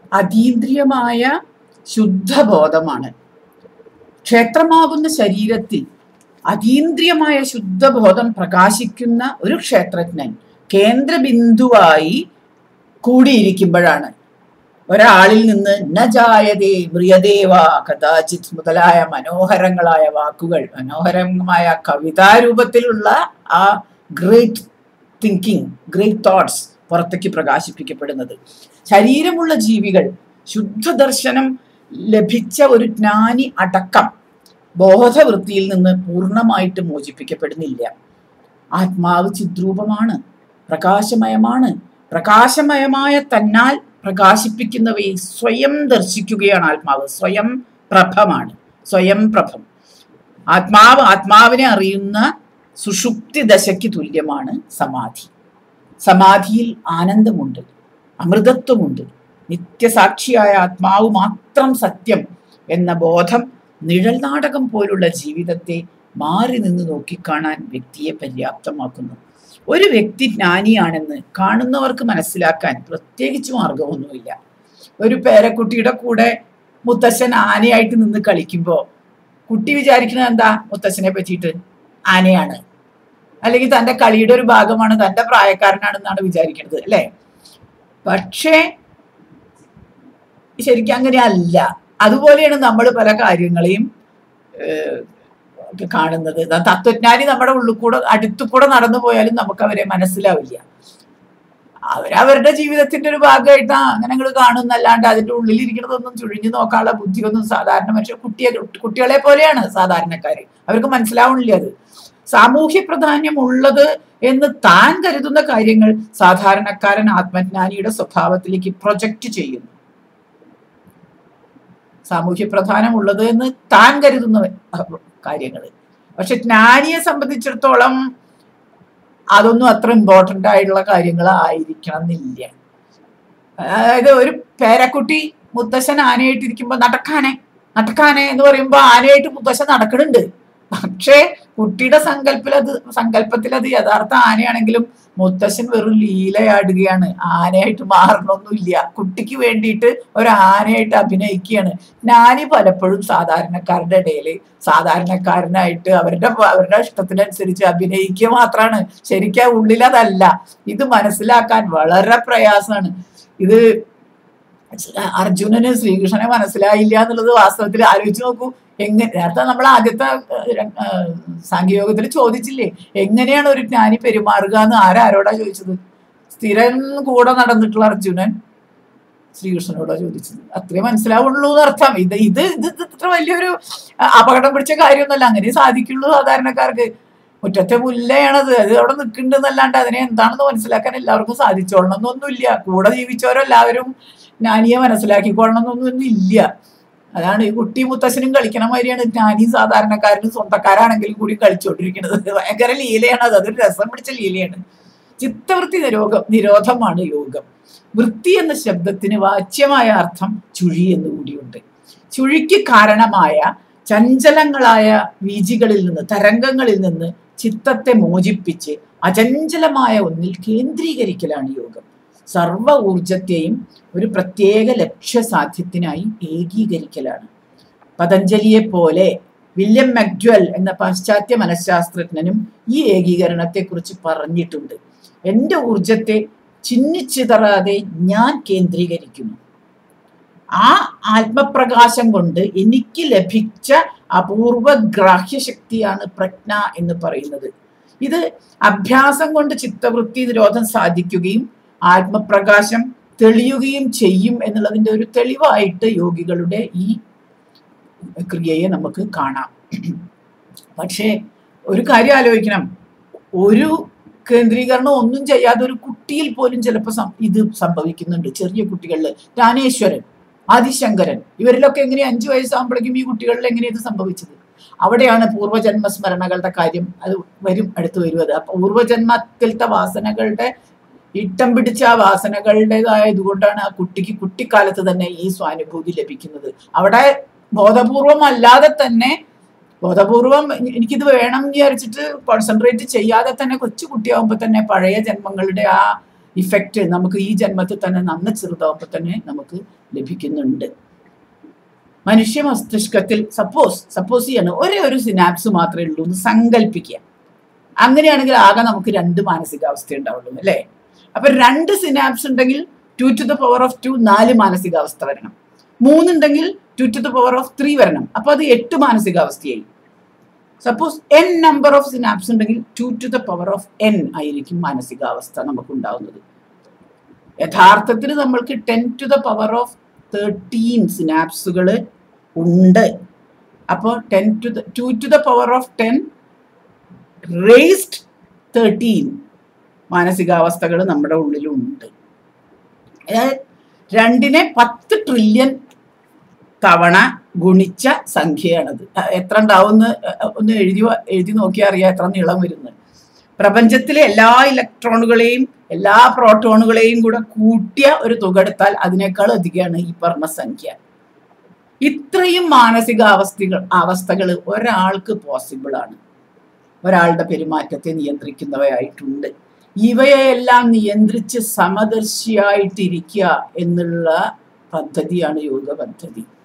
അതീന്ദ്രിയമായ ശുദ്ധബോധമാണ് ക്ഷേത്രമാകുന്ന ശരീരത്തിൽ അതീന്ദ്രിയമായ ശുദ്ധബോധം പ്രകാശിക്കുന്ന ഒരു ക്ഷേത്രജ്ഞൻ കേന്ദ്രബിന്ദുവായി കൂടിയിരിക്കുമ്പോഴാണ് ഒരാളിൽ നിന്ന് ന ജായതേ മ്രിയദേവ കഥാചിത് മുതലായ മനോഹരങ്ങളായ വാക്കുകൾ മനോഹരമായ കവിതാരൂപത്തിലുള്ള ആ ഗ്രേറ്റ് തിങ്കിങ് ഗ്രേറ്റ് തോട്ട്സ് പുറത്തേക്ക് പ്രകാശിപ്പിക്കപ്പെടുന്നത് ശരീരമുള്ള ജീവികൾ ശുദ്ധദർശനം ലഭിച്ച ഒരു ജ്ഞാനി അടക്കം ബോധവൃത്തിയിൽ നിന്ന് പൂർണ്ണമായിട്ട് മോചിപ്പിക്കപ്പെടുന്നില്ല ആത്മാവ് ചിദ്രൂപമാണ് പ്രകാശമയമാണ് പ്രകാശമയമായ തന്നാൽ പ്രകാശിപ്പിക്കുന്നവയെ സ്വയം ദർശിക്കുകയാണ് ആത്മാവ് സ്വയം പ്രഭമാണ് സ്വയം പ്രഭം ആത്മാവ് ആത്മാവിനെ അറിയുന്ന സുഷുപ്തി ദശയ്ക്ക് തുല്യമാണ് സമാധി സമാധിയിൽ ആനന്ദമുണ്ട് അമൃതത്വമുണ്ട് നിത്യസാക്ഷിയായ ആത്മാവ് മാത്രം സത്യം എന്ന ബോധം നിഴൽ നാടകം പോലുള്ള ജീവിതത്തെ മാറി നിന്ന് നോക്കിക്കാണാൻ വ്യക്തിയെ പര്യാപ്തമാക്കുന്നു ഒരു വ്യക്തി ജ്ഞാനിയാണെന്ന് കാണുന്നവർക്ക് മനസ്സിലാക്കാൻ പ്രത്യേകിച്ച് മാർഗമൊന്നുമില്ല ഒരു പേരക്കുട്ടിയുടെ കൂടെ മുത്തശ്ശൻ ആനയായിട്ട് നിന്ന് കളിക്കുമ്പോൾ കുട്ടി വിചാരിക്കുന്നത് എന്താ മുത്തശ്ശനെ പറ്റിയിട്ട് ആനയാണ് അല്ലെങ്കിൽ തന്റെ കളിയുടെ ഒരു ഭാഗമാണ് തന്റെ പ്രായക്കാരനാണെന്നാണ് വിചാരിക്കുന്നത് അല്ലേ പക്ഷേ ശരിക്കും അങ്ങനെ അല്ല അതുപോലെയാണ് നമ്മൾ പല കാര്യങ്ങളെയും ഏഹ്, ഒക്കെ കാണുന്നത് ത- തത്വജ്ഞാനി നമ്മുടെ ഉള്ളിൽ കൂടെ അടുത്തു കൂടെ നടന്നു പോയാലും നമുക്ക് അവരെ മനസ്സിലാവില്ല അവരവരുടെ ജീവിതത്തിന്റെ ഒരു ഭാഗമായിട്ട് ആ അങ്ങനെ നിങ്ങൾ കാണുന്നല്ലാണ്ട് അതിന്റെ ഉള്ളിലിരിക്കുന്നതൊന്നും ചുഴിഞ്ഞു നോക്കാനുള്ള ബുദ്ധിയൊന്നും സാധാരണ മനുഷ്യർ കുട്ടിയെ കുട്ടികളെ പോലെയാണ് സാധാരണക്കാര് അവർക്ക് മനസ്സിലാവണില്ല അത് സാമൂഹ്യ പ്രാധാന്യം ഉള്ളത് എന്ന് താൻ കരുതുന്ന കാര്യങ്ങൾ സാധാരണക്കാരൻ ആത്മജ്ഞാനിയുടെ സ്വഭാവത്തിലേക്ക് പ്രൊജക്റ്റ് ചെയ്യുന്നു സാമൂഹ്യ പ്രധാനം ഉള്ളത് എന്ന് താൻ കരുതുന്ന കാര്യങ്ങൾ പക്ഷെ ജ്ഞാനിയെ സംബന്ധിച്ചിടത്തോളം അതൊന്നും അത്ര ഇമ്പോർട്ടൻ്റ് ആയിട്ടുള്ള കാര്യങ്ങളായിരിക്കണം എന്നില്ല അതായത് ഒരു പേരക്കുട്ടി മുത്തശ്ശൻ ആനയായിട്ടിരിക്കുമ്പോൾ നടക്കാനെ നടക്കാനെ എന്ന് പറയുമ്പോൾ ആനയായിട്ട് മുത്തശ്ശൻ നടക്കണുണ്ട് പക്ഷേ കുട്ടിയുടെ സങ്കല്പത്തിൽ അത് സങ്കല്പത്തിൽ അത് യഥാർത്ഥ ആനയാണെങ്കിലും മുത്തശ്ശൻ വെറും ലീലയാടുകയാണ് ആനയായിട്ട് മാറണമൊന്നുമില്ല കുട്ടിക്ക് വേണ്ടിയിട്ട് ഒരു ആനയായിട്ട് അഭിനയിക്കുകയാണ് ജ്ഞാനി പലപ്പോഴും സാധാരണക്കാരുടെ ഇടയിൽ സാധാരണക്കാരനായിട്ട് അവരുടെ അവരുടെ ഇഷ്ടത്തിനനുസരിച്ച് അഭിനയിക്കുക മാത്രമാണ് ശരിക്കും ഉള്ളിലതല്ല ഇത് മനസ്സിലാക്കാൻ വളരെ പ്രയാസമാണ് ഇത് അർജുനന് ശ്രീകൃഷ്ണനെ മനസ്സിലായില്ല എന്നുള്ളത് വാസ്തവത്തിൽ ആലോചിച്ച് നോക്കൂ എങ്ങനെ നേരത്തെ നമ്മൾ ആദ്യത്തെ സാഖ്യയോഗത്തിൽ ചോദിച്ചില്ലേ എങ്ങനെയാണ് ഒരു ജ്ഞാനി പെരുമാറുക എന്ന് ആരാരോടാ ചോദിച്ചത് സ്ഥിരം കൂടെ നടന്നിട്ടുള്ള അർജുനൻ ശ്രീകൃഷ്ണനോടാ ചോദിച്ചത് അത്രേ മനസ്സിലാവുള്ളൂ എന്നർത്ഥം ഇത് ഇത് ഇത് ഇത്ര വലിയൊരു അപകടം പിടിച്ച കാര്യമൊന്നുമല്ല അങ്ങനെ സാധിക്കുള്ളൂ സാധാരണക്കാർക്ക് മുറ്റത്തെ മുല്ലയാണത് അത് അവിടെ നിൽക്കുന്നുണ്ടെന്നല്ലാണ്ട് അതിനെ എന്താണെന്ന് മനസ്സിലാക്കാൻ എല്ലാവർക്കും സാധിച്ചോളണം എന്നൊന്നുമില്ല കൂടെ ജീവിച്ചവരെല്ലാവരും ജ്ഞാനിയെ മനസ്സിലാക്കിക്കൊള്ളണം എന്നൊന്നും ഇല്ല അതാണ് ഈ കുട്ടി മുത്തശ്ശനും കളിക്കണ മാതിരിയാണ് ജ്ഞാനിയും സാധാരണക്കാരനും സ്വന്തക്കാരാണെങ്കിലും കൂടി കളിച്ചുകൊണ്ടിരിക്കുന്നത് ഭയങ്കര ലീലയാണ് അത് അതൊരു രസം പിടിച്ച ലീലയാണ് ചിത്തവൃത്തി നിരോഗം നിരോധമാണ് യോഗം വൃത്തി എന്ന ശബ്ദത്തിന് വാച്യമായ അർത്ഥം ചുഴി എന്നുകൂടിയുണ്ട് ചുഴിക്ക് കാരണമായ ചഞ്ചലങ്ങളായ വീജികളിൽ നിന്ന് തരംഗങ്ങളിൽ നിന്ന് ചിത്തത്തെ മോചിപ്പിച്ച് അചഞ്ചലമായ ഒന്നിൽ കേന്ദ്രീകരിക്കലാണ് യോഗം സർവ ഊർജത്തെയും ഒരു പ്രത്യേക ലക്ഷ്യസാധ്യത്തിനായി ഏകീകരിക്കലാണ് പതഞ്ജലിയെ പോലെ വില്യം മക്ജ്വൽ എന്ന പാശ്ചാത്യ മനഃശാസ്ത്രജ്ഞനും ഈ ഏകീകരണത്തെക്കുറിച്ച് പറഞ്ഞിട്ടുണ്ട് എൻ്റെ ഊർജത്തെ ചിന്നിച്ചിതറാതെ ഞാൻ കേന്ദ്രീകരിക്കുന്നു ആ ആത്മപ്രകാശം കൊണ്ട് എനിക്ക് ലഭിച്ച അപൂർവ ഗ്രാഹ്യശക്തിയാണ് പ്രജ്ഞ എന്ന് പറയുന്നത് ഇത് അഭ്യാസം കൊണ്ട് ചിത്തവൃത്തി നിരോധം സാധിക്കുകയും ആത്മപ്രകാശം തെളിയുകയും ചെയ്യും എന്നുള്ളതിൻ്റെ ഒരു തെളിവായിട്ട് യോഗികളുടെ ഈ ക്രിയയെ നമുക്ക് കാണാം പക്ഷേ ഒരു കാര്യം ആലോചിക്കണം ഒരു കേന്ദ്രീകരണം ഒന്നും ചെയ്യാതെ ഒരു കുട്ടിയിൽ പോലും ചിലപ്പോൾ ഇത് സംഭവിക്കുന്നുണ്ട് ചെറിയ കുട്ടികളിൽ ജ്ഞാനേശ്വരൻ ആദിശങ്കരൻ ഇവരിലൊക്കെ എങ്ങനെ അഞ്ചു വയസ്സാകുമ്പോഴേക്കും ഈ കുട്ടികളിൽ എങ്ങനെ ഇത് സംഭവിച്ചത് അവിടെയാണ് പൂർവ്വജന്മ സ്മരണകളുടെ കാര്യം അത് വരും അടുത്ത് വരും അത് അപ്പൊ പൂർവ്വജന്മത്തിലത്തെ വാസനകളുടെ ഇട്ടം പിടിച്ച ആ വാസനകളുടേതായ ഇതുകൊണ്ടാണ് ആ കുട്ടിക്ക് കുട്ടിക്കാലത്ത് തന്നെ ഈ സ്വാനുഭൂതി ലഭിക്കുന്നത് അവിടെ ബോധപൂർവം അല്ലാതെ തന്നെ ബോധപൂർവം എനിക്കിത് വേണം എന്ന് വിചാരിച്ചിട്ട് കോൺസെൻട്രേറ്റ് ചെയ്യാതെ തന്നെ കൊച്ചു കുട്ടിയാവുമ്പോൾ തന്നെ പഴയ ജന്മങ്ങളുടെ ആ ഇഫക്റ്റ് നമുക്ക് ഈ ജന്മത്തിൽ തന്നെ നന്ന ചെറുതാവുമ്പോൾ തന്നെ നമുക്ക് ലഭിക്കുന്നുണ്ട് മനുഷ്യ മസ്തിഷ്കത്തിൽ സപ്പോസ് സപ്പോസ് ചെയ്യാണ് ഒരേ ഒരു സിനാപ്സ് മാത്രമേ ഉള്ളൂ എന്ന് സങ്കല്പിക്കുക അങ്ങനെയാണെങ്കിൽ ആകെ നമുക്ക് രണ്ട് മാനസികാവസ്ഥ ഉണ്ടാവുള്ളൂ അല്ലേ അപ്പൊ രണ്ട് സിനാപ്സ് ഉണ്ടെങ്കിൽ two to the power of two നാല് മാനസികാവസ്ഥ വരണം മൂന്നുണ്ടെങ്കിൽ two to the power of three വരണം അപ്പൊ അത് എട്ട് മാനസികാവസ്ഥയായി suppose n number of synapse ഉണ്ടെങ്കിൽ two to the power of n ആയിരിക്കും മാനസികാവസ്ഥ നമുക്ക് ഉണ്ടാവുന്നത് യഥാർത്ഥത്തിൽ നമ്മൾക്ക് ten to the power of thirteen സിനാപ്സുകൾ ഉണ്ട് അപ്പോൾ ten to the two to the power of ten raised thirteen മാനസികാവസ്ഥകൾ നമ്മുടെ ഉള്ളിലുണ്ട് അതായത് രണ്ടിനെ പത്ത് ട്രില്യൺ തവണ ഗുണിച്ച സംഖ്യയാണത് അഹ് എത്ര ഉണ്ടാവുമെന്ന് ഒന്ന് എഴുതി വ- എഴുതി നോക്കിയാൽ അറിയാം എത്ര നീളം വരുന്നത് പ്രപഞ്ചത്തിലെ എല്ലാ ഇലക്ട്രോണുകളെയും എല്ലാ പ്രോട്ടോണുകളെയും കൂടെ കൂട്ടിയ ഒരു തുക എടുത്താൽ അതിനേക്കാൾ അധികമാണ് ഈ പറഞ്ഞ സംഖ്യ ഇത്രയും മാനസികാവസ്ഥകൾ അവസ്ഥകൾ ഒരാൾക്ക് പോസിബിൾ ആണ് ഒരാളുടെ പെരുമാറ്റത്തെ നിയന്ത്രിക്കുന്നവയായിട്ടുണ്ട് ഇവയെല്ലാം നിയന്ത്രിച്ച് സമദർശിയായിട്ടിരിക്കുക എന്നുള്ള പദ്ധതിയാണ് യോഗ പദ്ധതി